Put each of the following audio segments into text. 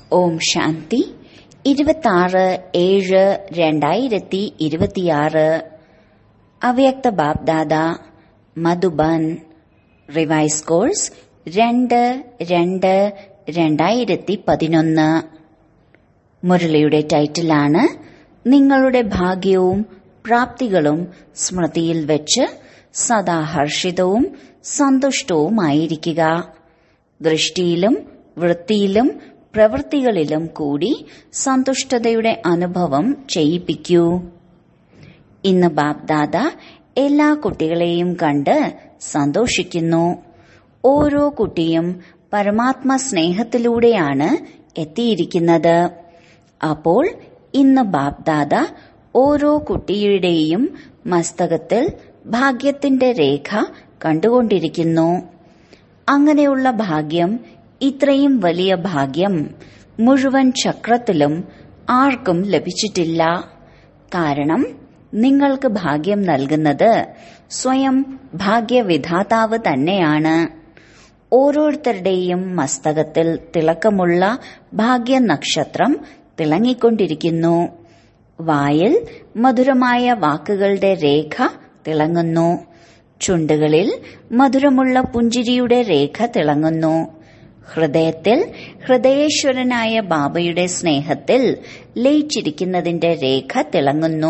ഓം ശാന്തി ഇരുപത്തിയാറ് ഏഴ് രണ്ടായിരത്തി ഇരുപത്തിയാറ് അവ്യക്ത ബാബ്ദാദ മധുബൻ റിവൈസ് കോഴ്സ് രണ്ട് രണ്ട് രണ്ടായിരത്തി പതിനൊന്ന് മുരളിയുടെ ടൈറ്റിലാണ് നിങ്ങളുടെ ഭാഗ്യവും പ്രാപ്തികളും സ്മൃതിയിൽ വെച്ച് സദാ ഹർഷിതവും സന്തുഷ്ടവുമായിരിക്കുക ദൃഷ്ടിയിലും വൃത്തിയിലും പ്രവൃത്തികളിലും കൂടി സന്തുഷ്ടതയുടെ അനുഭവം ചെയ്യിപ്പിക്കൂ ഇന്ന് ബാബ്ദാദ എല്ലാ കുട്ടികളെയും കണ്ട് സന്തോഷിക്കുന്നു ഓരോ കുട്ടിയും പരമാത്മ സ്നേഹത്തിലൂടെയാണ് എത്തിയിരിക്കുന്നത് അപ്പോൾ ഇന്ന് ബാബ്ദാദ ഓരോ കുട്ടിയുടെയും മസ്തകത്തിൽ ഭാഗ്യത്തിന്റെ രേഖ കണ്ടുകൊണ്ടിരിക്കുന്നു അങ്ങനെയുള്ള ഭാഗ്യം ഇത്രയും വലിയ ഭാഗ്യം മുഴുവൻ ചക്രത്തിലും ആർക്കും ലഭിച്ചിട്ടില്ല കാരണം നിങ്ങൾക്ക് ഭാഗ്യം നൽകുന്നത് സ്വയം ഭാഗ്യവിധാതാവ് തന്നെയാണ് ഓരോരുത്തരുടെയും മസ്തകത്തിൽ തിളക്കമുള്ള ഭാഗ്യ നക്ഷത്രം തിളങ്ങിക്കൊണ്ടിരിക്കുന്നു വായിൽ മധുരമായ വാക്കുകളുടെ രേഖ തിളങ്ങുന്നു ചുണ്ടുകളിൽ മധുരമുള്ള പുഞ്ചിരിയുടെ രേഖ തിളങ്ങുന്നു ഹൃദയത്തിൽ ഹൃദയേശ്വരനായ ബാബയുടെ സ്നേഹത്തിൽ ലയിച്ചിരിക്കുന്നതിന്റെ രേഖ തിളങ്ങുന്നു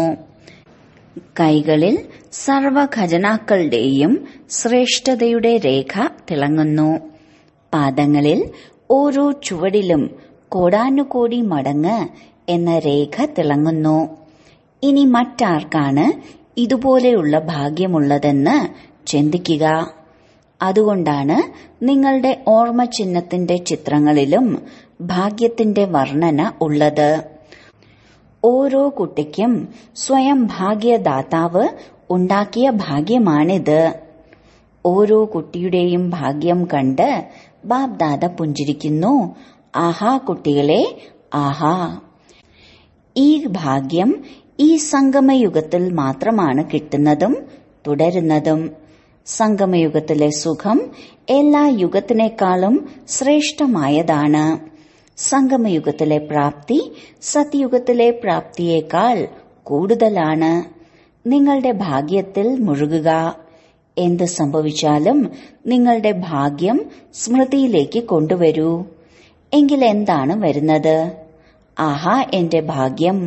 കൈകളിൽ സർവ ഖജനാക്കളുടെയും ശ്രേഷ്ഠതയുടെ രേഖ തിളങ്ങുന്നു പാദങ്ങളിൽ ഓരോ ചുവടിലും കോടാനുകോടി മടങ്ങ് എന്ന രേഖ തിളങ്ങുന്നു ഇനി മറ്റാർക്കാണ് ഇതുപോലെയുള്ള ഭാഗ്യമുള്ളതെന്ന് ചിന്തിക്കുക അതുകൊണ്ടാണ് നിങ്ങളുടെ ഓർമ്മ ചിഹ്നത്തിന്റെ ചിത്രങ്ങളിലും ഭാഗ്യത്തിന്റെ വർണ്ണന ഉള്ളത് ഓരോ കുട്ടിക്കും സ്വയം ഭാഗ്യദാതാവ് ഉണ്ടാക്കിയ ഭാഗ്യമാണിത് ഓരോ കുട്ടിയുടെയും ഭാഗ്യം കണ്ട് ബാബ്ദാദ പുഞ്ചിരിക്കുന്നു ആഹാ കുട്ടികളെ ആഹാ ഈ ഭാഗ്യം ഈ സംഗമയുഗത്തിൽ മാത്രമാണ് കിട്ടുന്നതും തുടരുന്നതും സംഗമയുഗത്തിലെ സുഖം എല്ലാ യുഗത്തിനേക്കാളും ശ്രേഷ്ഠമായതാണ് സംഗമയുഗത്തിലെ പ്രാപ്തി സത്യുഗത്തിലെ പ്രാപ്തിയേക്കാൾ കൂടുതലാണ് നിങ്ങളുടെ ഭാഗ്യത്തിൽ മുഴുകുക എന്ത് സംഭവിച്ചാലും നിങ്ങളുടെ ഭാഗ്യം സ്മൃതിയിലേക്ക് കൊണ്ടുവരൂ എങ്കിൽ എന്താണ് വരുന്നത് ആഹാ എന്റെ ഭാഗ്യം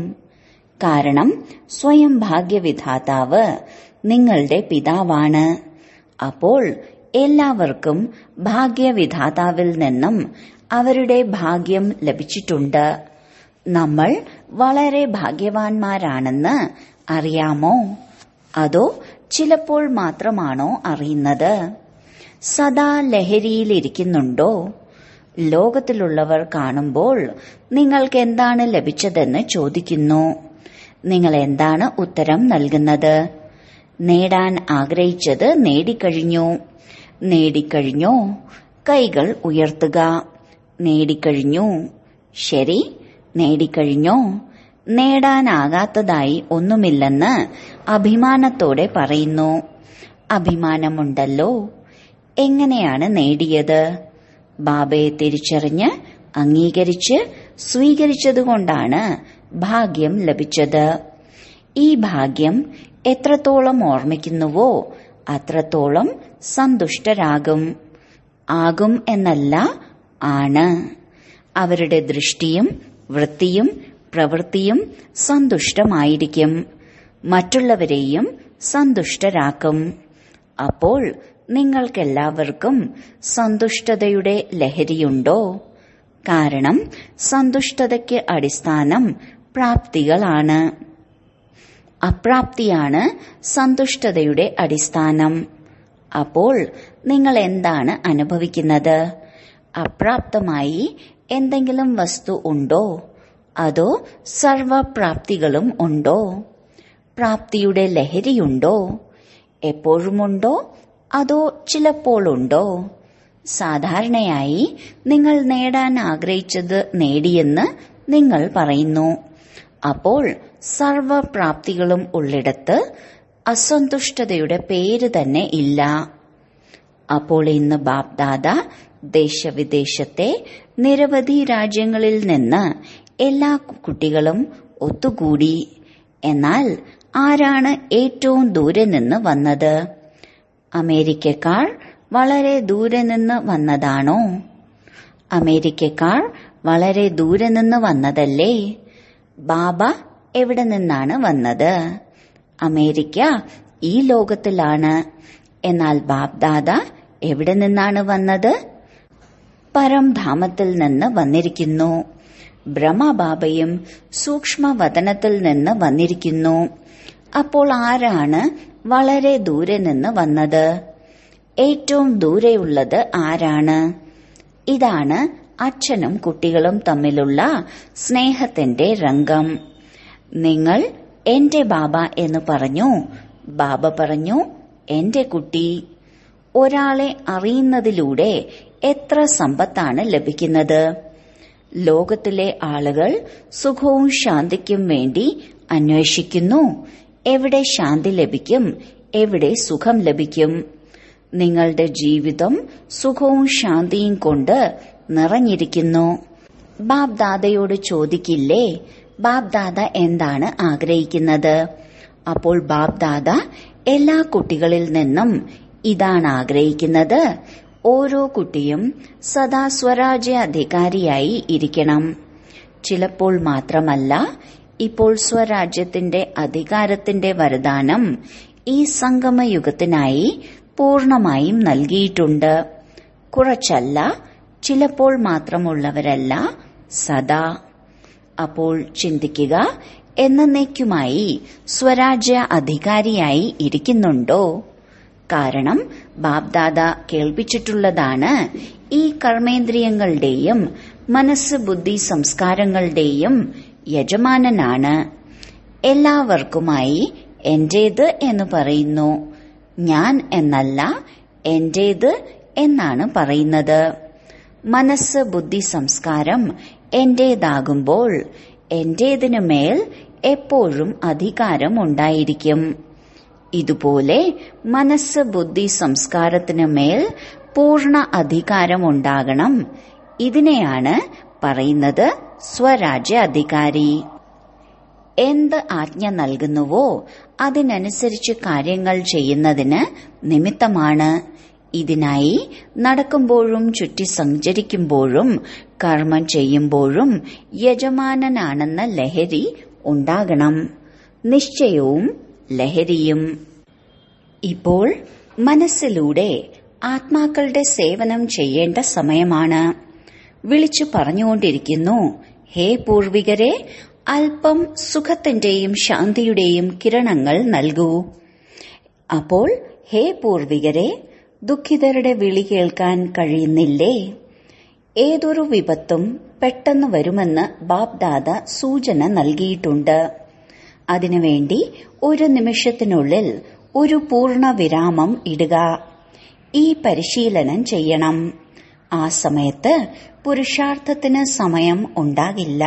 കാരണം സ്വയം ഭാഗ്യവിധാതാവ് നിങ്ങളുടെ പിതാവാണ് അപ്പോൾ എല്ലാവർക്കും ഭാഗ്യവിധാതാവിൽ നിന്നും അവരുടെ ഭാഗ്യം ലഭിച്ചിട്ടുണ്ട് നമ്മൾ വളരെ ഭാഗ്യവാന്മാരാണെന്ന് അറിയാമോ അതോ ചിലപ്പോൾ മാത്രമാണോ അറിയുന്നത് സദാ ലഹരിയിലിരിക്കുന്നുണ്ടോ ലോകത്തിലുള്ളവർ കാണുമ്പോൾ നിങ്ങൾക്ക് എന്താണ് ലഭിച്ചതെന്ന് ചോദിക്കുന്നു നിങ്ങൾ എന്താണ് ഉത്തരം നൽകുന്നത് നേടാൻ ആഗ്രഹിച്ചത് നേടിക്കഴിഞ്ഞു നേടിക്കഴിഞ്ഞോ കൈകൾ ഉയർത്തുക നേടിക്കഴിഞ്ഞു ശരി നേടിക്കഴിഞ്ഞോ നേടാനാകാത്തതായി ഒന്നുമില്ലെന്ന് അഭിമാനത്തോടെ പറയുന്നു അഭിമാനമുണ്ടല്ലോ എങ്ങനെയാണ് നേടിയത് ബാബയെ തിരിച്ചറിഞ്ഞ് അംഗീകരിച്ച് സ്വീകരിച്ചതുകൊണ്ടാണ് ഭാഗ്യം ലഭിച്ചത് ഈ ഭാഗ്യം എത്രത്തോളം ഓർമ്മിക്കുന്നുവോ അത്രത്തോളം സന്തുഷ്ടരാകും ആകും എന്നല്ല ആണ് അവരുടെ ദൃഷ്ടിയും വൃത്തിയും പ്രവൃത്തിയും സന്തുഷ്ടമായിരിക്കും മറ്റുള്ളവരെയും സന്തുഷ്ടരാക്കും അപ്പോൾ നിങ്ങൾക്കെല്ലാവർക്കും സന്തുഷ്ടതയുടെ ലഹരിയുണ്ടോ കാരണം സന്തുഷ്ടതയ്ക്ക് അടിസ്ഥാനം പ്രാപ്തികളാണ് അപ്രാപ്തിയാണ് സന്തുഷ്ടതയുടെ അടിസ്ഥാനം അപ്പോൾ നിങ്ങൾ എന്താണ് അനുഭവിക്കുന്നത് അപ്രാപ്തമായി എന്തെങ്കിലും വസ്തു ഉണ്ടോ അതോ സർവപ്രാപ്തികളും ഉണ്ടോ പ്രാപ്തിയുടെ ലഹരിയുണ്ടോ എപ്പോഴുമുണ്ടോ അതോ ചിലപ്പോഴുണ്ടോ സാധാരണയായി നിങ്ങൾ നേടാൻ ആഗ്രഹിച്ചത് നേടിയെന്ന് നിങ്ങൾ പറയുന്നു അപ്പോൾ സർവപ്രാപ്തികളും ഉള്ളിടത്ത് അസന്തുഷ്ടതയുടെ പേര് തന്നെ ഇല്ല അപ്പോൾ ഇന്ന് ബാപ്ദാദ ദേശവിദേശത്തെ നിരവധി രാജ്യങ്ങളിൽ നിന്ന് എല്ലാ കുട്ടികളും ഒത്തുകൂടി എന്നാൽ ആരാണ് ഏറ്റവും ദൂരെ നിന്ന് വന്നത് അമേരിക്കക്കാർ വളരെ ദൂരെ നിന്ന് വന്നതാണോ അമേരിക്കക്കാർ വളരെ ദൂരെ നിന്ന് വന്നതല്ലേ ബാബ എവിടെ നിന്നാണ് വന്നത് അമേരിക്ക ഈ ലോകത്തിലാണ് എന്നാൽ ബാബ്ദാദ എവിടെ നിന്നാണ് വന്നത് പരംധാമത്തിൽ നിന്ന് വന്നിരിക്കുന്നു ബ്രഹ്മബാബയും സൂക്ഷ്മവതനത്തിൽ നിന്ന് വന്നിരിക്കുന്നു അപ്പോൾ ആരാണ് വളരെ ദൂരെ നിന്ന് വന്നത് ഏറ്റവും ദൂരെയുള്ളത് ആരാണ് ഇതാണ് അച്ഛനും കുട്ടികളും തമ്മിലുള്ള സ്നേഹത്തിന്റെ രംഗം നിങ്ങൾ എന്റെ ബാബ എന്ന് പറഞ്ഞു ബാബ പറഞ്ഞു എന്റെ കുട്ടി ഒരാളെ അറിയുന്നതിലൂടെ എത്ര സമ്പത്താണ് ലഭിക്കുന്നത് ലോകത്തിലെ ആളുകൾ സുഖവും ശാന്തിക്കും വേണ്ടി അന്വേഷിക്കുന്നു എവിടെ ശാന്തി ലഭിക്കും എവിടെ സുഖം ലഭിക്കും നിങ്ങളുടെ ജീവിതം സുഖവും ശാന്തിയും കൊണ്ട് നിറഞ്ഞിരിക്കുന്നു ബാബ് ദാദയോട് ചോദിക്കില്ലേ ബാബ് ദാദ എന്താണ് ആഗ്രഹിക്കുന്നത് അപ്പോൾ ബാബ് ദാദ എല്ലാ കുട്ടികളിൽ നിന്നും ഇതാണ് ആഗ്രഹിക്കുന്നത് ഓരോ കുട്ടിയും സദാ സ്വരാജ്യ അധികാരിയായി ഇരിക്കണം ചിലപ്പോൾ മാത്രമല്ല ഇപ്പോൾ സ്വരാജ്യത്തിന്റെ അധികാരത്തിന്റെ വരദാനം ഈ സംഗമയുഗത്തിനായി പൂർണമായും നൽകിയിട്ടുണ്ട് കുറച്ചല്ല ചിലപ്പോൾ മാത്രമുള്ളവരല്ല സദാ അപ്പോൾ ചിന്തിക്കുക എന്നേക്കുമായി സ്വരാജ്യ അധികാരിയായി ഇരിക്കുന്നുണ്ടോ കാരണം ബാബ്ദാദ കേൾപ്പിച്ചിട്ടുള്ളതാണ് ഈ കർമ്മേന്ദ്രിയങ്ങളുടെയും മനസ്സ് ബുദ്ധി സംസ്കാരങ്ങളുടെയും യജമാനനാണ് എല്ലാവർക്കുമായി എന്റേത് എന്ന് പറയുന്നു ഞാൻ എന്നല്ല എന്റേത് എന്നാണ് പറയുന്നത് മനസ്സ് ബുദ്ധി സംസ്കാരം എന്റേതാകുമ്പോൾ എന്റേതിനു മേൽ എപ്പോഴും അധികാരം ഉണ്ടായിരിക്കും ഇതുപോലെ മനസ്സ് ബുദ്ധി സംസ്കാരത്തിനു മേൽ പൂർണ്ണ അധികാരം ഉണ്ടാകണം ഇതിനെയാണ് പറയുന്നത് സ്വരാജ്യ അധികാരി എന്ത് ആജ്ഞ നൽകുന്നുവോ അതിനനുസരിച്ച് കാര്യങ്ങൾ ചെയ്യുന്നതിന് നിമിത്തമാണ് ഇതിനായി നടക്കുമ്പോഴും ചുറ്റി സഞ്ചരിക്കുമ്പോഴും കർമ്മം ചെയ്യുമ്പോഴും യജമാനനാണെന്ന ലഹരി ഉണ്ടാകണം നിശ്ചയവും ലഹരിയും ഇപ്പോൾ മനസ്സിലൂടെ ആത്മാക്കളുടെ സേവനം ചെയ്യേണ്ട സമയമാണ് വിളിച്ചു പറഞ്ഞുകൊണ്ടിരിക്കുന്നു ഹേ പൂർവികരെ അല്പം സുഖത്തിന്റെയും ശാന്തിയുടെയും കിരണങ്ങൾ നൽകൂ അപ്പോൾ ഹേ പൂർവികരെ ദുഃഖിതരുടെ വിളി കേൾക്കാൻ കഴിയുന്നില്ലേ ഏതൊരു വിപത്തും പെട്ടെന്ന് വരുമെന്ന് ബാബ്ദാദ സൂചന നൽകിയിട്ടുണ്ട് അതിനുവേണ്ടി ഒരു നിമിഷത്തിനുള്ളിൽ ഒരു പൂർണ്ണ വിരാമം ഇടുക ഈ പരിശീലനം ചെയ്യണം ആ സമയത്ത് പുരുഷാർത്ഥത്തിന് സമയം ഉണ്ടാകില്ല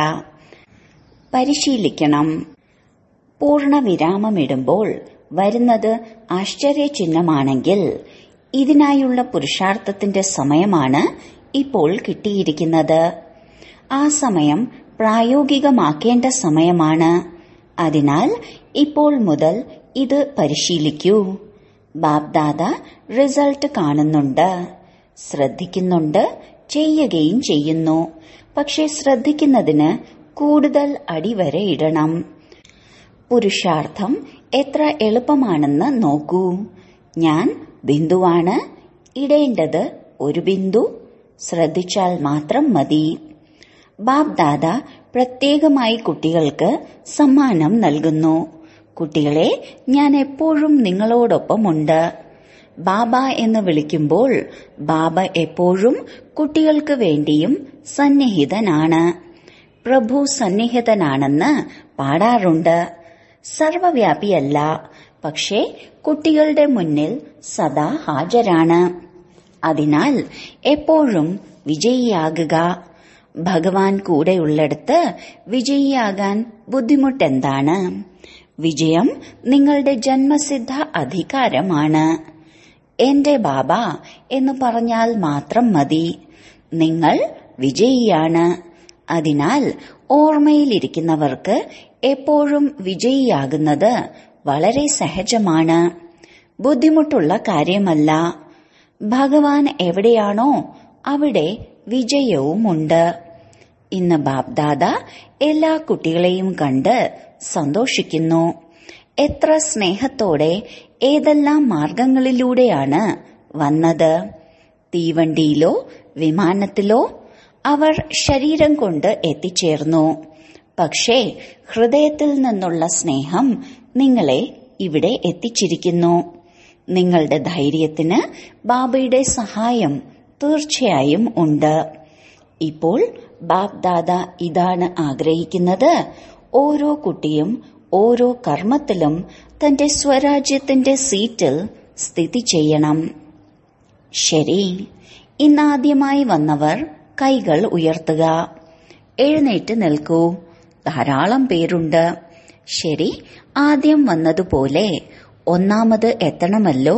പരിശീലിക്കണം പൂർണ്ണ വിരാമമിടുമ്പോൾ വരുന്നത് ആശ്ചര്യചിഹ്നമാണെങ്കിൽ ഇതിനായുള്ള പുരുഷാർത്ഥത്തിന്റെ സമയമാണ് ഇപ്പോൾ കിട്ടിയിരിക്കുന്നത് ആ സമയം പ്രായോഗികമാക്കേണ്ട സമയമാണ് അതിനാൽ ഇപ്പോൾ മുതൽ ഇത് പരിശീലിക്കൂ ബാബ്ദാദ റിസൾട്ട് കാണുന്നുണ്ട് ശ്രദ്ധിക്കുന്നുണ്ട് ചെയ്യുകയും ചെയ്യുന്നു പക്ഷെ ശ്രദ്ധിക്കുന്നതിന് കൂടുതൽ അടിവരെ ഇടണം പുരുഷാർത്ഥം എത്ര എളുപ്പമാണെന്ന് നോക്കൂ ഞാൻ ബിന്ദുവാണ് ഇടേണ്ടത് ഒരു ബിന്ദു ശ്രദ്ധിച്ചാൽ മാത്രം മതി ബാബ് ദാദ പ്രത്യേകമായി കുട്ടികൾക്ക് സമ്മാനം നൽകുന്നു കുട്ടികളെ ഞാൻ എപ്പോഴും നിങ്ങളോടൊപ്പമുണ്ട് ബാബ എന്ന് വിളിക്കുമ്പോൾ ബാബ എപ്പോഴും കുട്ടികൾക്ക് വേണ്ടിയും സന്നിഹിതനാണ് പ്രഭു സന്നിഹിതനാണെന്ന് പാടാറുണ്ട് സർവവ്യാപിയല്ല പക്ഷേ കുട്ടികളുടെ മുന്നിൽ സദാ ഹാജരാണ് അതിനാൽ എപ്പോഴും വിജയിയാകുക ഭഗവാൻ കൂടെയുള്ളിടത്ത് വിജയിയാകാൻ ബുദ്ധിമുട്ടെന്താണ് വിജയം നിങ്ങളുടെ ജന്മസിദ്ധ അധികാരമാണ് എന്റെ ബാബ എന്ന് പറഞ്ഞാൽ മാത്രം മതി നിങ്ങൾ വിജയിയാണ് അതിനാൽ ഓർമ്മയിലിരിക്കുന്നവർക്ക് എപ്പോഴും വിജയിയാകുന്നത് വളരെ സഹജമാണ് ബുദ്ധിമുട്ടുള്ള കാര്യമല്ല ഭഗവാൻ എവിടെയാണോ അവിടെ വിജയവുമുണ്ട് ഇന്ന് ബാബ്ദാദ എല്ലാ കുട്ടികളെയും കണ്ട് സന്തോഷിക്കുന്നു എത്ര സ്നേഹത്തോടെ ഏതെല്ലാം മാർഗങ്ങളിലൂടെയാണ് വന്നത് തീവണ്ടിയിലോ വിമാനത്തിലോ അവർ ശരീരം കൊണ്ട് എത്തിച്ചേർന്നു പക്ഷേ ഹൃദയത്തിൽ നിന്നുള്ള സ്നേഹം നിങ്ങളെ ഇവിടെ എത്തിച്ചിരിക്കുന്നു നിങ്ങളുടെ ധൈര്യത്തിന് ബാബയുടെ സഹായം തീർച്ചയായും ഉണ്ട് ഇപ്പോൾ ബാബ്ദാദ ഇതാണ് ആഗ്രഹിക്കുന്നത് ഓരോ കുട്ടിയും ഓരോ കർമ്മത്തിലും തന്റെ സ്വരാജ്യത്തിന്റെ സീറ്റിൽ സ്ഥിതി ചെയ്യണം ശരി ഇന്നാദ്യമായി വന്നവർ കൈകൾ ഉയർത്തുക എഴുന്നേറ്റ് നിൽക്കൂ ധാരാളം പേരുണ്ട് ശരി ആദ്യം വന്നതുപോലെ ഒന്നാമത് എത്തണമല്ലോ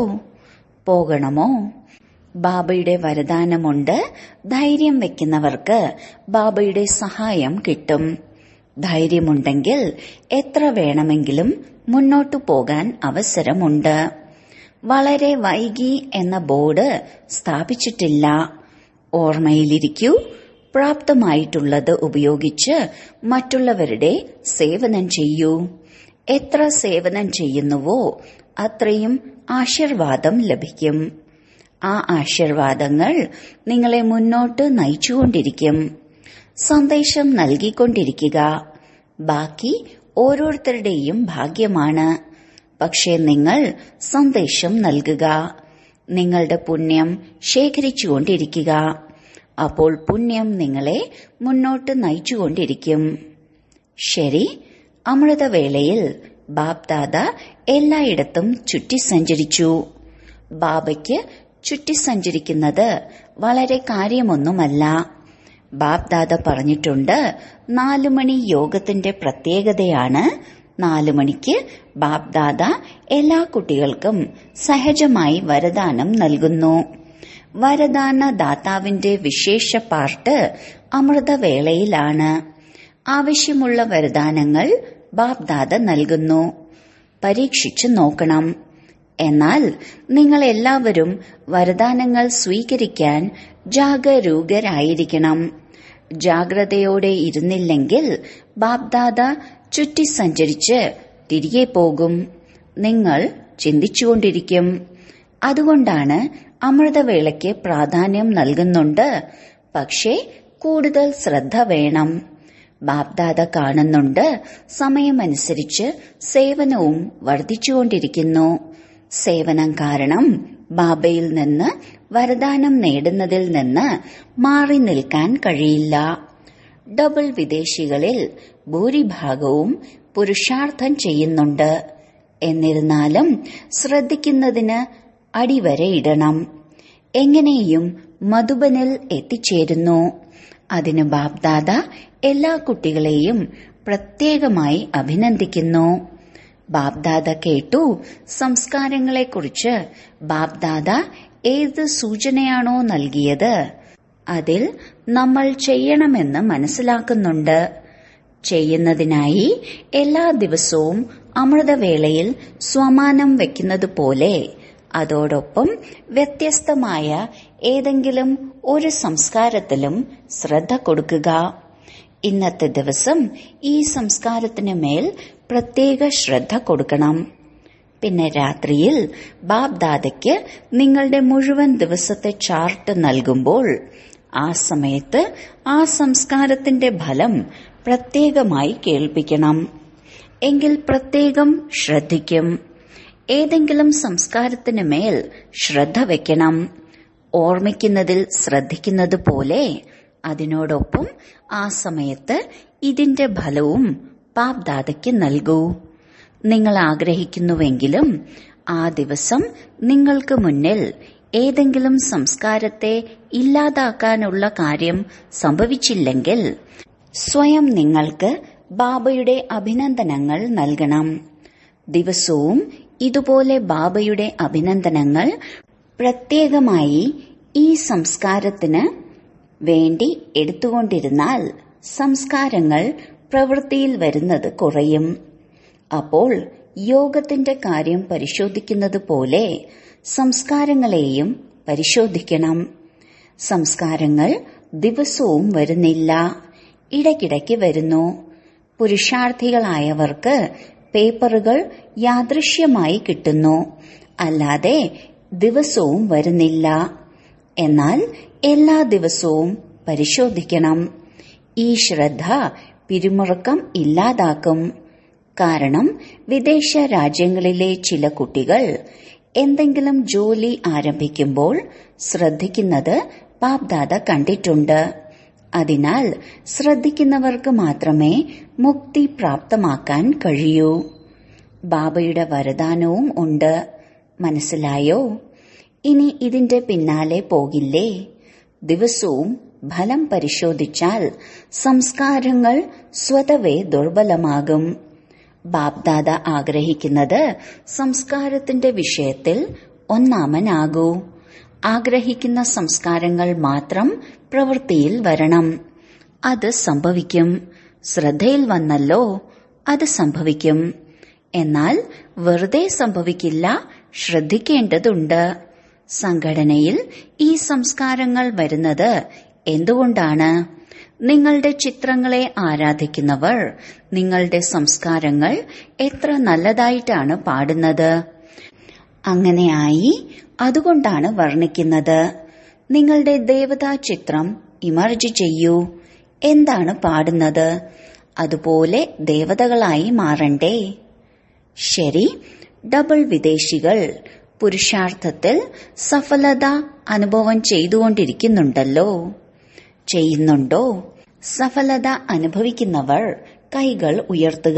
പോകണമോ ബാബയുടെ വരദാനമുണ്ട് ധൈര്യം വെക്കുന്നവർക്ക് ബാബയുടെ സഹായം കിട്ടും ധൈര്യമുണ്ടെങ്കിൽ എത്ര വേണമെങ്കിലും മുന്നോട്ടു പോകാൻ അവസരമുണ്ട് വളരെ വൈകി എന്ന ബോർഡ് സ്ഥാപിച്ചിട്ടില്ല ഓർമ്മയിലിരിക്കൂ പ്രാപ്തമായിട്ടുള്ളത് ഉപയോഗിച്ച് മറ്റുള്ളവരുടെ സേവനം ചെയ്യൂ എത്ര സേവനം ചെയ്യുന്നുവോ അത്രയും ആശീർവാദം ലഭിക്കും ആ ആശീർവാദങ്ങൾ നിങ്ങളെ മുന്നോട്ട് നയിച്ചുകൊണ്ടിരിക്കും സന്ദേശം നൽകിക്കൊണ്ടിരിക്കുക ബാക്കി ഓരോരുത്തരുടെയും ഭാഗ്യമാണ് പക്ഷേ നിങ്ങൾ സന്ദേശം നൽകുക നിങ്ങളുടെ പുണ്യം ശേഖരിച്ചുകൊണ്ടിരിക്കുക അപ്പോൾ പുണ്യം നിങ്ങളെ മുന്നോട്ട് നയിച്ചുകൊണ്ടിരിക്കും ശരി അമൃതവേളയിൽ ബാബ്ദാദ എല്ലായിടത്തും ചുറ്റി സഞ്ചരിച്ചു ബാബയ്ക്ക് ചുറ്റി സഞ്ചരിക്കുന്നത് വളരെ കാര്യമൊന്നുമല്ല ബാബ്ദാദ പറഞ്ഞിട്ടുണ്ട് നാലുമണി യോഗത്തിന്റെ പ്രത്യേകതയാണ് നാലു മണിക്ക് ബാബ്ദാദ എല്ലാ കുട്ടികൾക്കും സഹജമായി വരദാനം നൽകുന്നു വരദാന ദാതാവിന്റെ വിശേഷ പാർട്ട് അമൃതവേളയിലാണ് ആവശ്യമുള്ള വരദാനങ്ങൾ ബാബ്ദാദ നൽകുന്നു പരീക്ഷിച്ചു നോക്കണം എന്നാൽ നിങ്ങൾ എല്ലാവരും വരദാനങ്ങൾ സ്വീകരിക്കാൻ ജാഗരൂകരായിരിക്കണം ജാഗ്രതയോടെ ഇരുന്നില്ലെങ്കിൽ ബാബ്ദാദ ചുറ്റി സഞ്ചരിച്ച് തിരികെ പോകും നിങ്ങൾ ചിന്തിച്ചുകൊണ്ടിരിക്കും അതുകൊണ്ടാണ് അമൃതവേളയ്ക്ക് പ്രാധാന്യം നൽകുന്നുണ്ട് പക്ഷേ കൂടുതൽ ശ്രദ്ധ വേണം ബാബ്ദാദ കാണുന്നുണ്ട് സമയമനുസരിച്ച് സേവനവും വർദ്ധിച്ചുകൊണ്ടിരിക്കുന്നു സേവനം കാരണം ബാബയിൽ നിന്ന് വരദാനം നേടുന്നതിൽ നിന്ന് മാറി നിൽക്കാൻ കഴിയില്ല ഡബിൾ വിദേശികളിൽ ഭൂരിഭാഗവും പുരുഷാർത്ഥം ചെയ്യുന്നുണ്ട് എന്നിരുന്നാലും ശ്രദ്ധിക്കുന്നതിന് അടിവരയിടണം എങ്ങനെയും മധുബനിൽ എത്തിച്ചേരുന്നു അതിന് ബാബ്ദാദ എല്ലാ കുട്ടികളെയും പ്രത്യേകമായി അഭിനന്ദിക്കുന്നു ബാബ്ദാദ കേട്ടു സംസ്കാരങ്ങളെക്കുറിച്ച് ബാബ്ദാദ ഏത് സൂചനയാണോ നൽകിയത് അതിൽ നമ്മൾ ചെയ്യണമെന്ന് മനസ്സിലാക്കുന്നുണ്ട് ചെയ്യുന്നതിനായി എല്ലാ ദിവസവും അമൃതവേളയിൽ സ്വമാനം വെക്കുന്നത് പോലെ അതോടൊപ്പം വ്യത്യസ്തമായ ഏതെങ്കിലും ഒരു സംസ്കാരത്തിലും ശ്രദ്ധ കൊടുക്കുക ഇന്നത്തെ ദിവസം ഈ സംസ്കാരത്തിന് മേൽ പ്രത്യേക ശ്രദ്ധ കൊടുക്കണം പിന്നെ രാത്രിയിൽ ബാബ് ദാദയ്ക്ക് നിങ്ങളുടെ മുഴുവൻ ദിവസത്തെ ചാർട്ട് നൽകുമ്പോൾ ആ സമയത്ത് ആ സംസ്കാരത്തിന്റെ ഫലം പ്രത്യേകമായി കേൾപ്പിക്കണം എങ്കിൽ പ്രത്യേകം ശ്രദ്ധിക്കും ഏതെങ്കിലും സംസ്കാരത്തിന് മേൽ ശ്രദ്ധ വെക്കണം ഓർമ്മിക്കുന്നതിൽ ശ്രദ്ധിക്കുന്നത് പോലെ അതിനോടൊപ്പം ആ സമയത്ത് ഇതിന്റെ ഫലവും പാപ്ദാതയ്ക്ക് നൽകൂ നിങ്ങൾ ആഗ്രഹിക്കുന്നുവെങ്കിലും ആ ദിവസം നിങ്ങൾക്ക് മുന്നിൽ ഏതെങ്കിലും സംസ്കാരത്തെ ഇല്ലാതാക്കാനുള്ള കാര്യം സംഭവിച്ചില്ലെങ്കിൽ സ്വയം നിങ്ങൾക്ക് ബാബയുടെ അഭിനന്ദനങ്ങൾ നൽകണം ദിവസവും ഇതുപോലെ ബാബയുടെ അഭിനന്ദനങ്ങൾ പ്രത്യേകമായി ഈ സംസ്കാരത്തിന് വേണ്ടി എടുത്തുകൊണ്ടിരുന്നാൽ സംസ്കാരങ്ങൾ പ്രവൃത്തിയിൽ വരുന്നത് കുറയും അപ്പോൾ യോഗത്തിന്റെ കാര്യം പരിശോധിക്കുന്നത് പോലെ സംസ്കാരങ്ങളെയും പരിശോധിക്കണം സംസ്കാരങ്ങൾ ദിവസവും വരുന്നില്ല ഇടയ്ക്കിടയ്ക്ക് വരുന്നു പുരുഷാർത്ഥികളായവർക്ക് പേപ്പറുകൾ യാദൃശ്യമായി കിട്ടുന്നു അല്ലാതെ ദിവസവും വരുന്നില്ല എന്നാൽ എല്ലാ ദിവസവും പരിശോധിക്കണം ഈ ശ്രദ്ധ പിരിമുറുക്കം ഇല്ലാതാക്കും കാരണം വിദേശ രാജ്യങ്ങളിലെ ചില കുട്ടികൾ എന്തെങ്കിലും ജോലി ആരംഭിക്കുമ്പോൾ ശ്രദ്ധിക്കുന്നത് ബാപ്ദാദ കണ്ടിട്ടുണ്ട് അതിനാൽ ശ്രദ്ധിക്കുന്നവർക്ക് മാത്രമേ മുക്തി പ്രാപ്തമാക്കാൻ കഴിയൂ ബാബയുടെ വരദാനവും ഉണ്ട് മനസ്സിലായോ ഇനി ഇതിന്റെ പിന്നാലെ പോകില്ലേ ദിവസവും ഫലം പരിശോധിച്ചാൽ സംസ്കാരങ്ങൾ സ്വതവേ ദുർബലമാകും ബാപ്ദാദ ആഗ്രഹിക്കുന്നത് സംസ്കാരത്തിന്റെ വിഷയത്തിൽ ഒന്നാമനാകൂ ആഗ്രഹിക്കുന്ന സംസ്കാരങ്ങൾ മാത്രം പ്രവൃത്തിയിൽ വരണം അത് സംഭവിക്കും ശ്രദ്ധയിൽ വന്നല്ലോ അത് സംഭവിക്കും എന്നാൽ വെറുതെ സംഭവിക്കില്ല ശ്രദ്ധിക്കേണ്ടതുണ്ട് സംഘടനയിൽ ഈ സംസ്കാരങ്ങൾ വരുന്നത് എന്തുകൊണ്ടാണ് നിങ്ങളുടെ ചിത്രങ്ങളെ ആരാധിക്കുന്നവർ നിങ്ങളുടെ സംസ്കാരങ്ങൾ എത്ര നല്ലതായിട്ടാണ് പാടുന്നത് അങ്ങനെയായി അതുകൊണ്ടാണ് വർണ്ണിക്കുന്നത് നിങ്ങളുടെ ദേവതാ ചിത്രം ഇമർജ് ചെയ്യൂ എന്താണ് പാടുന്നത് അതുപോലെ ദേവതകളായി മാറണ്ടേ ശരി ഡബിൾ വിദേശികൾ പുരുഷാർത്ഥത്തിൽ സഫലത അനുഭവം ചെയ്തുകൊണ്ടിരിക്കുന്നുണ്ടല്ലോ ചെയ്യുന്നുണ്ടോ സഫലത അനുഭവിക്കുന്നവർ കൈകൾ ഉയർത്തുക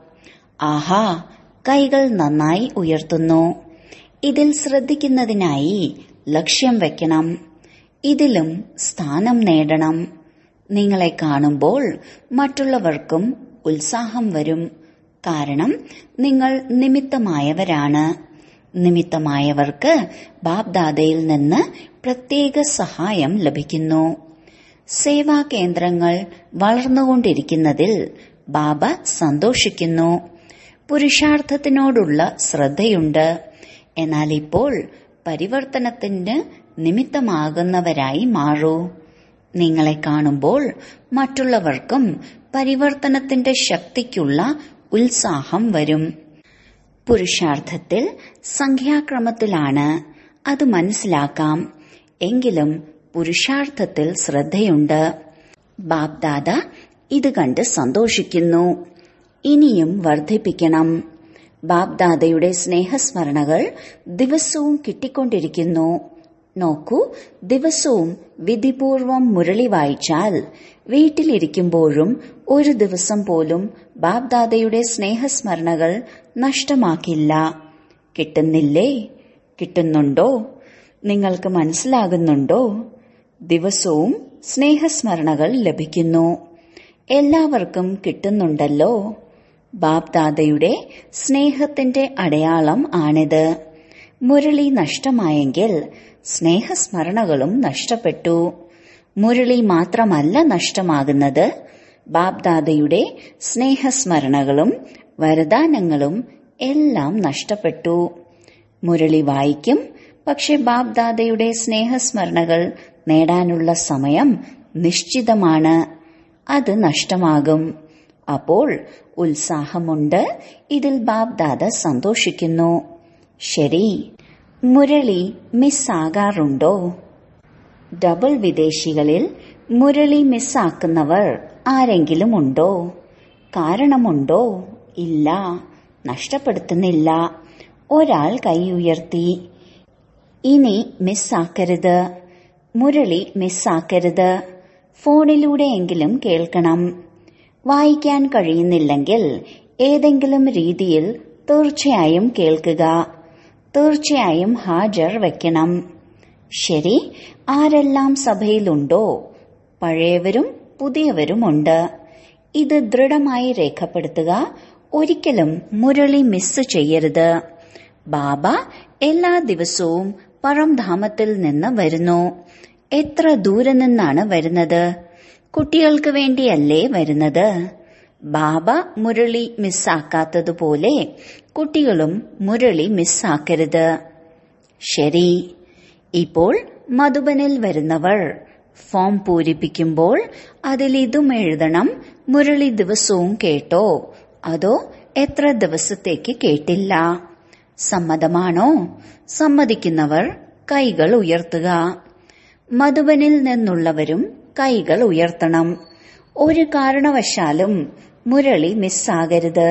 ആഹാ കൈകൾ നന്നായി ഉയർത്തുന്നു ഇതിൽ ശ്രദ്ധിക്കുന്നതിനായി ലക്ഷ്യം വെക്കണം ഇതിലും സ്ഥാനം നേടണം നിങ്ങളെ കാണുമ്പോൾ മറ്റുള്ളവർക്കും ഉത്സാഹം വരും കാരണം നിങ്ങൾ നിമിത്തമായവരാണ് നിമിത്തമായവർക്ക് ബാബ്ദാദയിൽ നിന്ന് പ്രത്യേക സഹായം ലഭിക്കുന്നു സേവാ കേന്ദ്രങ്ങൾ വളർന്നുകൊണ്ടിരിക്കുന്നതിൽ ബാബ സന്തോഷിക്കുന്നു പുരുഷാർത്ഥത്തിനോടുള്ള ശ്രദ്ധയുണ്ട് എന്നാൽ ഇപ്പോൾ പരിവർത്തനത്തിന് നിമിത്തമാകുന്നവരായി മാറൂ നിങ്ങളെ കാണുമ്പോൾ മറ്റുള്ളവർക്കും പരിവർത്തനത്തിന്റെ ശക്തിക്കുള്ള ഉത്സാഹം വരും പുരുഷാർത്ഥത്തിൽ സംഖ്യാക്രമത്തിലാണ് അത് മനസ്സിലാക്കാം എങ്കിലും പുരുഷാർത്ഥത്തിൽ ശ്രദ്ധയുണ്ട് ബാബ്ദാദ ഇത് കണ്ട് സന്തോഷിക്കുന്നു ഇനിയും വർദ്ധിപ്പിക്കണം ബാബ്ദാദയുടെ സ്നേഹസ്മരണകൾ ദിവസവും കിട്ടിക്കൊണ്ടിരിക്കുന്നു നോക്കൂ ദിവസവും വിധിപൂർവം മുരളി വായിച്ചാൽ വീട്ടിലിരിക്കുമ്പോഴും ഒരു ദിവസം പോലും ബാബ്ദാദയുടെ സ്നേഹസ്മരണകൾ നഷ്ടമാക്കില്ല കിട്ടുന്നില്ലേ കിട്ടുന്നുണ്ടോ നിങ്ങൾക്ക് മനസ്സിലാകുന്നുണ്ടോ ദിവസവും സ്നേഹസ്മരണകൾ ലഭിക്കുന്നു എല്ലാവർക്കും കിട്ടുന്നുണ്ടല്ലോ ബാബ്ദാദയുടെ സ്നേഹത്തിന്റെ അടയാളം ആണിത് മുരളി നഷ്ടമായെങ്കിൽ സ്നേഹസ്മരണകളും നഷ്ടപ്പെട്ടു മുരളി മാത്രമല്ല നഷ്ടമാകുന്നത് ബാബ്ദാദയുടെ സ്നേഹസ്മരണകളും വരദാനങ്ങളും എല്ലാം നഷ്ടപ്പെട്ടു മുരളി വായിക്കും പക്ഷെ ബാബ്ദാദയുടെ സ്നേഹസ്മരണകൾ നേടാനുള്ള സമയം നിശ്ചിതമാണ് അത് നഷ്ടമാകും അപ്പോൾ ഉത്സാഹമുണ്ട് ഇതിൽ ബാബ്ദാദ സന്തോഷിക്കുന്നു ശരി മുരളി മിസ്സാകാറുണ്ടോ ഡബിൾ വിദേശികളിൽ മുരളി മിസ്സാക്കുന്നവർ ആരെങ്കിലും ഉണ്ടോ കാരണമുണ്ടോ ഇല്ല നഷ്ടപ്പെടുത്തുന്നില്ല ഒരാൾ കൈ ഉയർത്തി ഇനി മിസ്സാക്കരുത് മുരളി മിസ്സാക്കരുത് ഫോണിലൂടെയെങ്കിലും കേൾക്കണം വായിക്കാൻ കഴിയുന്നില്ലെങ്കിൽ ഏതെങ്കിലും രീതിയിൽ തീർച്ചയായും കേൾക്കുക തീർച്ചയായും ഹാജർ വെക്കണം ശരി ആരെല്ലാം സഭയിലുണ്ടോ പഴയവരും പുതിയവരുമുണ്ട് ഇത് ദൃഢമായി രേഖപ്പെടുത്തുക ഒരിക്കലും മുരളി മിസ് ചെയ്യരുത് ബാബ എല്ലാ ദിവസവും പറംധാമത്തിൽ നിന്ന് വരുന്നു എത്ര ദൂരെ നിന്നാണ് വരുന്നത് കുട്ടികൾക്ക് വേണ്ടിയല്ലേ വരുന്നത് ബാബ മുരളി മിസ്സാക്കാത്തതുപോലെ കുട്ടികളും മുരളി മിസ്സാക്കരുത് ശരി ഇപ്പോൾ മധുബനിൽ വരുന്നവർ ഫോം പൂരിപ്പിക്കുമ്പോൾ അതിൽ ഇതും എഴുതണം മുരളി ദിവസവും കേട്ടോ അതോ എത്ര ദിവസത്തേക്ക് കേട്ടില്ല സമ്മതമാണോ സമ്മതിക്കുന്നവർ കൈകൾ ഉയർത്തുക മധുബനിൽ നിന്നുള്ളവരും കൈകൾ ഉയർത്തണം ഒരു കാരണവശാലും മുരളി മിസ്സാകരുത്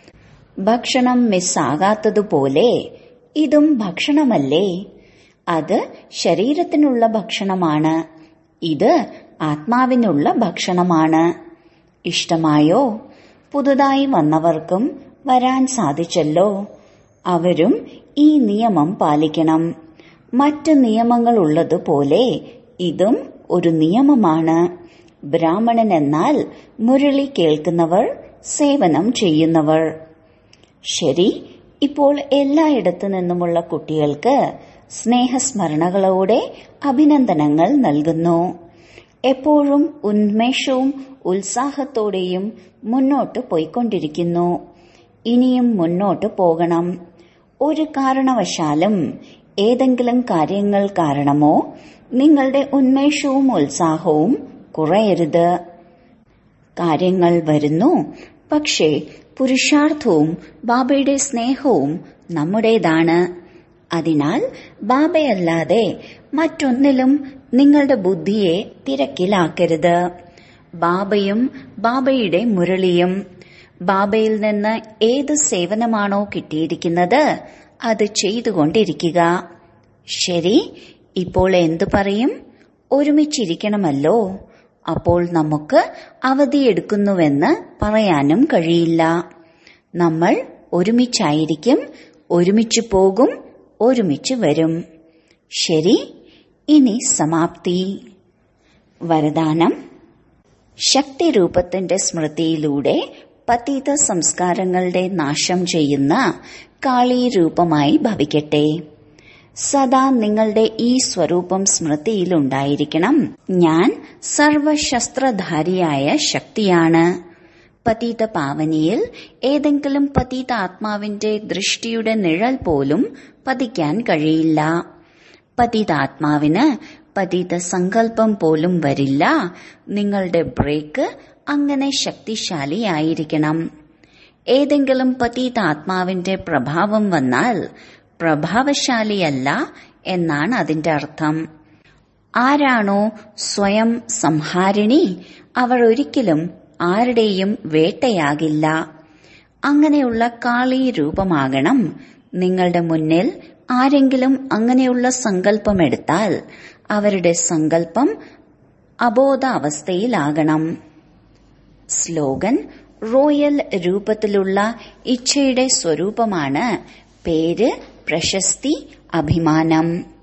ഭക്ഷണം മിസ്സാകാത്തതുപോലെ ഇതും ഭക്ഷണമല്ലേ അത് ശരീരത്തിനുള്ള ഭക്ഷണമാണ് ഇത് ആത്മാവിനുള്ള ഭക്ഷണമാണ് ഇഷ്ടമായോ പുതുതായി വന്നവർക്കും വരാൻ സാധിച്ചല്ലോ അവരും ഈ നിയമം പാലിക്കണം മറ്റ് നിയമങ്ങളുള്ളതുപോലെ ഇതും ഒരു നിയമമാണ് ബ്രാഹ്മണൻ എന്നാൽ മുരളി കേൾക്കുന്നവർ സേവനം ചെയ്യുന്നവർ ശരി ഇപ്പോൾ എല്ലായിടത്തു നിന്നുമുള്ള കുട്ടികൾക്ക് സ്നേഹസ്മരണകളോടെ അഭിനന്ദനങ്ങൾ നൽകുന്നു എപ്പോഴും ഉന്മേഷവും ഉത്സാഹത്തോടെയും മുന്നോട്ട് പോയിക്കൊണ്ടിരിക്കുന്നു ഇനിയും മുന്നോട്ട് പോകണം ഒരു കാരണവശാലും ഏതെങ്കിലും കാര്യങ്ങൾ കാരണമോ നിങ്ങളുടെ ഉന്മേഷവും ഉത്സാഹവും കുറയരുത് കാര്യങ്ങൾ വരുന്നു പക്ഷേ പുരുഷാർത്ഥവും ബാബയുടെ സ്നേഹവും നമ്മുടേതാണ് അതിനാൽ ബാബയല്ലാതെ മറ്റൊന്നിലും നിങ്ങളുടെ ബുദ്ധിയെ തിരക്കിലാക്കരുത് ബാബയും ബാബയുടെ മുരളിയും ബാബയിൽ നിന്ന് ഏത് സേവനമാണോ കിട്ടിയിരിക്കുന്നത് അത് ചെയ്തുകൊണ്ടിരിക്കുക ശരി ഇപ്പോൾ എന്തു പറയും ഒരുമിച്ചിരിക്കണമല്ലോ അപ്പോൾ നമുക്ക് അവധിയെടുക്കുന്നുവെന്ന് പറയാനും കഴിയില്ല നമ്മൾ ഒരുമിച്ചായിരിക്കും ഒരുമിച്ച് പോകും ഒരുമിച്ച് വരും ശരി ഇനി സമാപ്തി വരദാനം ശക്തിരൂപത്തിന്റെ സ്മൃതിയിലൂടെ പതീത സംസ്കാരങ്ങളുടെ നാശം ചെയ്യുന്ന കാളി രൂപമായി ഭവിക്കട്ടെ സദാ നിങ്ങളുടെ ഈ സ്വരൂപം സ്മൃതിയിലുണ്ടായിരിക്കണം ഞാൻ സർവശസ്ത്രധാരിയായ ശക്തിയാണ് പതീത പാവനിയിൽ ഏതെങ്കിലും പതീത ആത്മാവിന്റെ ദൃഷ്ടിയുടെ നിഴൽ പോലും പതിക്കാൻ കഴിയില്ല പതീതാത്മാവിന് പതീത സങ്കല്പം പോലും വരില്ല നിങ്ങളുടെ ബ്രേക്ക് അങ്ങനെ ശക്തിശാലിയായിരിക്കണം ഏതെങ്കിലും പതീതാത്മാവിന്റെ പ്രഭാവം വന്നാൽ പ്രഭാവശാലിയല്ല എന്നാണ് അതിന്റെ അർത്ഥം ആരാണോ സ്വയം സംഹാരിണി അവർ ഒരിക്കലും ആരുടെയും വേട്ടയാകില്ല അങ്ങനെയുള്ള കാളി രൂപമാകണം നിങ്ങളുടെ മുന്നിൽ ആരെങ്കിലും അങ്ങനെയുള്ള സങ്കല്പമെടുത്താൽ അവരുടെ സങ്കല്പം അബോധാവസ്ഥയിലാകണം സ്ലോഗൻ റോയൽ രൂപത്തിലുള്ള ഇച്ഛയുടെ സ്വരൂപമാണ് പേര് പ്രശസ്തി അഭിമാനം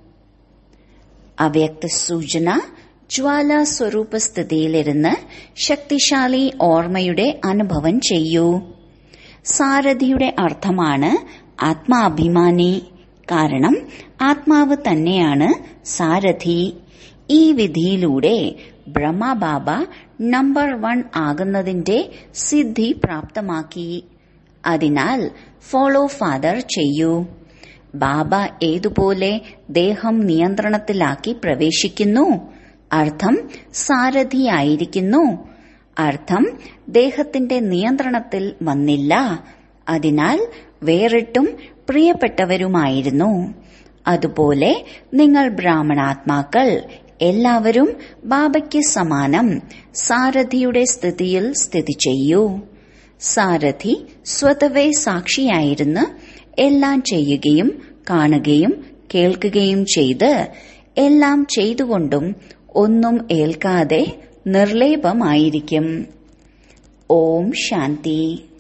അവ്യക്ത സൂചന ജ്വാല സ്വരൂപ സ്ഥിതിയിലിരുന്ന് ശക്തിശാലി ഓർമ്മയുടെ അനുഭവം ചെയ്യൂ സാരഥിയുടെ അർത്ഥമാണ് ആത്മാഭിമാനി കാരണം ആത്മാവ് തന്നെയാണ് സാരഥി ഈ വിധിയിലൂടെ ബ്രഹ്മബാബ നമ്പർ വൺ ആകുന്നതിന്റെ സിദ്ധി പ്രാപ്തമാക്കി അതിനാൽ ഫോളോ ഫാദർ ചെയ്യൂ ബാബ ഏതുപോലെ ദേഹം നിയന്ത്രണത്തിലാക്കി പ്രവേശിക്കുന്നു അർത്ഥം സാരഥിയായിരിക്കുന്നു അർത്ഥം ദേഹത്തിന്റെ നിയന്ത്രണത്തിൽ വന്നില്ല അതിനാൽ വേറിട്ടും പ്രിയപ്പെട്ടവരുമായിരുന്നു അതുപോലെ നിങ്ങൾ ബ്രാഹ്മണാത്മാക്കൾ എല്ലാവരും ബാബയ്ക്ക് സമാനം സാരഥിയുടെ സ്ഥിതിയിൽ സ്ഥിതി ചെയ്യൂ സാരഥി സ്വതവേ സാക്ഷിയായിരുന്ന് എല്ലാം ചെയ്യുകയും കാണുകയും കേൾക്കുകയും ചെയ്ത് എല്ലാം ചെയ്തുകൊണ്ടും ഒന്നും ഏൽക്കാതെ നിർലേപമായിരിക്കും ഓം ശാന്തി